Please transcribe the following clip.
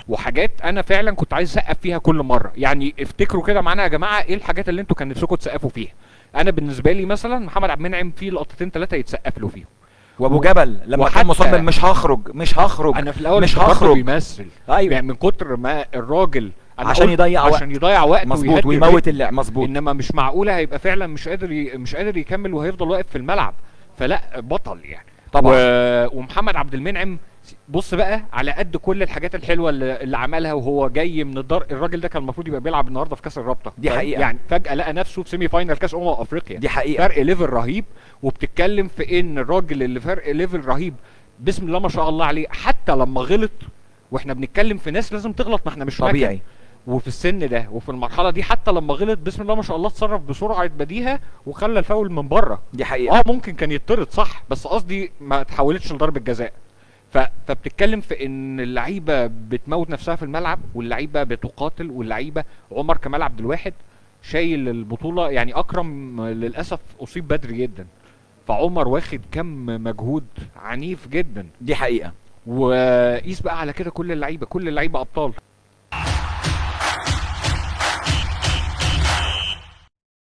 وحاجات انا فعلا كنت عايز اسقف فيها كل مره يعني افتكروا كده معانا يا جماعه ايه الحاجات اللي انتوا كان نفسكم تسقفوا فيها انا بالنسبه لي مثلا محمد عبد المنعم في لقطتين ثلاثه يتسقف له فيهم وابو جبل لما وحتى- كان مصمم مش هخرج مش هخرج انا في الاول مش افتكرته هخرج بيمثل ايوه يعني من كتر ما الراجل أنا عشان قلت يضيع وقت. عشان يضيع وقت مظبوط ويهدي ويموت الريتم. اللعب مظبوط انما مش معقوله هيبقى فعلا مش قادر ي... مش قادر يكمل وهيفضل واقف في الملعب فلا بطل يعني طبعا و... ومحمد عبد المنعم بص بقى على قد كل الحاجات الحلوه اللي, اللي عملها وهو جاي من الدار الراجل ده كان المفروض يبقى بيلعب النهارده في كاس الرابطه دي فاهم؟ حقيقة. يعني فجاه لقى نفسه في سيمي فاينال كاس امم افريقيا دي حقيقه فرق ليفل رهيب وبتتكلم في ان الراجل اللي فرق ليفل رهيب بسم الله ما شاء الله عليه حتى لما غلط واحنا بنتكلم في ناس لازم تغلط ما احنا مش مكن. طبيعي وفي السن ده وفي المرحله دي حتى لما غلط بسم الله ما شاء الله اتصرف بسرعه بديهه وخلى الفاول من بره دي حقيقه اه ممكن كان يطرد صح بس قصدي ما تحولتش لضربه جزاء ف... فبتتكلم في ان اللعيبه بتموت نفسها في الملعب واللعيبه بتقاتل واللعيبه عمر كمال عبد الواحد شايل البطوله يعني اكرم للاسف اصيب بدري جدا فعمر واخد كم مجهود عنيف جدا دي حقيقه وقيس بقى على كده كل اللعيبه كل اللعيبه ابطال